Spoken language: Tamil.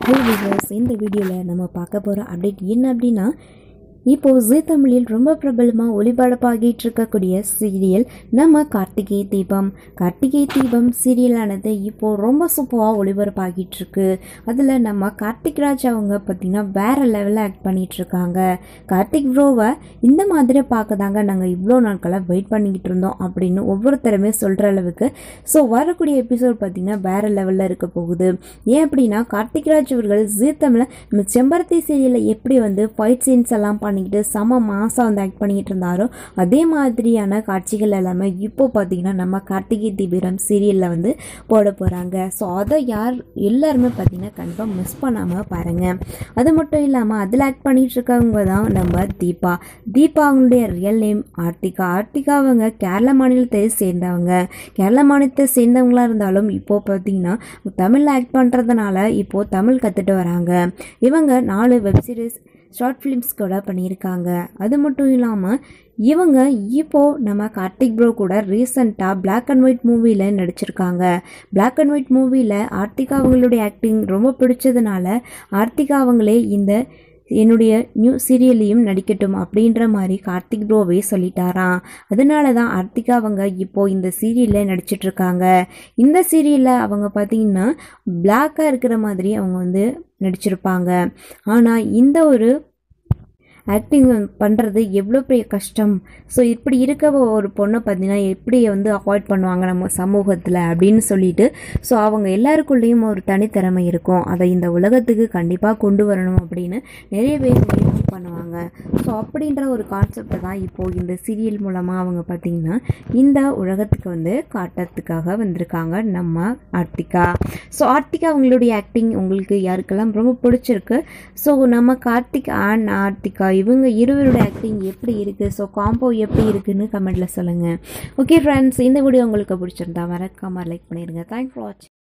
ஹலோ விவர்ஸ் இந்த வீடியோவில் நம்ம பார்க்க போகிற அப்டேட் என்ன அப்படின்னா இப்போது ஜி தமிழில் ரொம்ப பிரபலமாக ஒளிபரப்பாகிட்டு இருக்கக்கூடிய சீரியல் நம்ம கார்த்திகை தீபம் கார்த்திகை தீபம் சீரியலானது இப்போது ரொம்ப சூப்பராக ஒளிபரப்பாகிட்டு இருக்கு அதில் நம்ம கார்த்திக் ராஜ் அவங்க பார்த்திங்கன்னா வேறு லெவலில் ஆக்ட் பண்ணிட்டு இருக்காங்க கார்த்திக் ப்ரோவை இந்த மாதிரி பார்க்க தாங்க நாங்கள் இவ்வளோ நாட்களாக வெயிட் பண்ணிக்கிட்டு இருந்தோம் அப்படின்னு ஒவ்வொருத்தருமே சொல்கிற அளவுக்கு ஸோ வரக்கூடிய எபிசோட் பார்த்திங்கன்னா வேறு லெவலில் இருக்க போகுது ஏன் அப்படின்னா கார்த்திக் ராஜ் அவர்கள் ஜி தமிழில் நம்ம செம்பருத்தி சீரியலில் எப்படி வந்து ஃபைட் சீன்ஸ் எல்லாம் பண்ணிக்கிட்டு செம மாசாக வந்து ஆக்ட் பண்ணிக்கிட்டு இருந்தாரோ அதே மாதிரியான காட்சிகள் எல்லாமே இப்போ பார்த்தீங்கன்னா நம்ம கார்த்திகை தீபிரம் சீரியலில் வந்து போட போகிறாங்க ஸோ அதை யார் எல்லாருமே பார்த்தீங்கன்னா கண்டிப்பாக மிஸ் பண்ணாமல் பாருங்கள் அது மட்டும் இல்லாமல் அதில் ஆக்ட் பண்ணிட்டு இருக்கவங்க தான் நம்ம தீபா தீபா அவங்களுடைய ரியல் நேம் ஆர்த்திகா ஆர்த்திகா அவங்க கேரள மாநிலத்தை சேர்ந்தவங்க கேரள மாநிலத்தை சேர்ந்தவங்களா இருந்தாலும் இப்போது பார்த்தீங்கன்னா தமிழில் ஆக்ட் பண்ணுறதுனால இப்போது தமிழ் கற்றுட்டு வராங்க இவங்க நாலு வெப் சீரிஸ் ஷார்ட் ஃபிலிம்ஸ் கூட பண்ணியிருக்காங்க அது மட்டும் இல்லாமல் இவங்க இப்போது நம்ம கார்த்திக் ப்ரோ கூட ரீசண்டாக Black அண்ட் ஒயிட் மூவியில் நடிச்சிருக்காங்க Black அண்ட் ஒயிட் மூவியில் ஆர்த்திகா அவங்களுடைய ஆக்டிங் ரொம்ப பிடிச்சதுனால ஆர்த்திகா அவங்களே இந்த என்னுடைய நியூ சீரியல்லையும் நடிக்கட்டும் அப்படின்ற மாதிரி கார்த்திக் ப்ரோவே சொல்லிட்டாராம் அதனால தான் ஆர்த்திகா அவங்க இப்போது இந்த சீரியலில் நடிச்சிட்ருக்காங்க இந்த சீரியலில் அவங்க பார்த்தீங்கன்னா பிளாக்காக இருக்கிற மாதிரி அவங்க வந்து நடிச்சிருப்பாங்க ஆனால் இந்த ஒரு ஆக்டிங் பண்ணுறது எவ்வளோ பெரிய கஷ்டம் ஸோ இப்படி இருக்க ஒரு பொண்ணை பார்த்தீங்கன்னா எப்படி வந்து அவாய்ட் பண்ணுவாங்க நம்ம சமூகத்தில் அப்படின்னு சொல்லிட்டு ஸோ அவங்க எல்லாருக்குள்ளேயும் ஒரு தனித்திறமை இருக்கும் அதை இந்த உலகத்துக்கு கண்டிப்பாக கொண்டு வரணும் அப்படின்னு நிறைய பேர் முயற்சி பண்ணுவாங்க ஸோ அப்படின்ற ஒரு கான்செப்டை தான் இப்போது இந்த சீரியல் மூலமாக அவங்க பார்த்திங்கன்னா இந்த உலகத்துக்கு வந்து காட்டுறதுக்காக வந்திருக்காங்க நம்ம ஆர்த்திகா ஸோ ஆர்த்திகா அவங்களுடைய ஆக்டிங் உங்களுக்கு யாருக்கெல்லாம் ரொம்ப பிடிச்சிருக்கு ஸோ நம்ம கார்த்திக் அண்ட் ஆர்த்திகா இவங்க இருவரோட ஆக்டிங் எப்படி இருக்குது ஸோ காம்போ எப்படி இருக்குன்னு கமெண்ட்டில் சொல்லுங்கள் ஓகே ஃப்ரெண்ட்ஸ் இந்த வீடியோ உங்களுக்கு பிடிச்சிருந்தா மறக்காம லைக் பண்ணிடுங்க தேங்க்ஸ் ஃபார் வாட்சிங்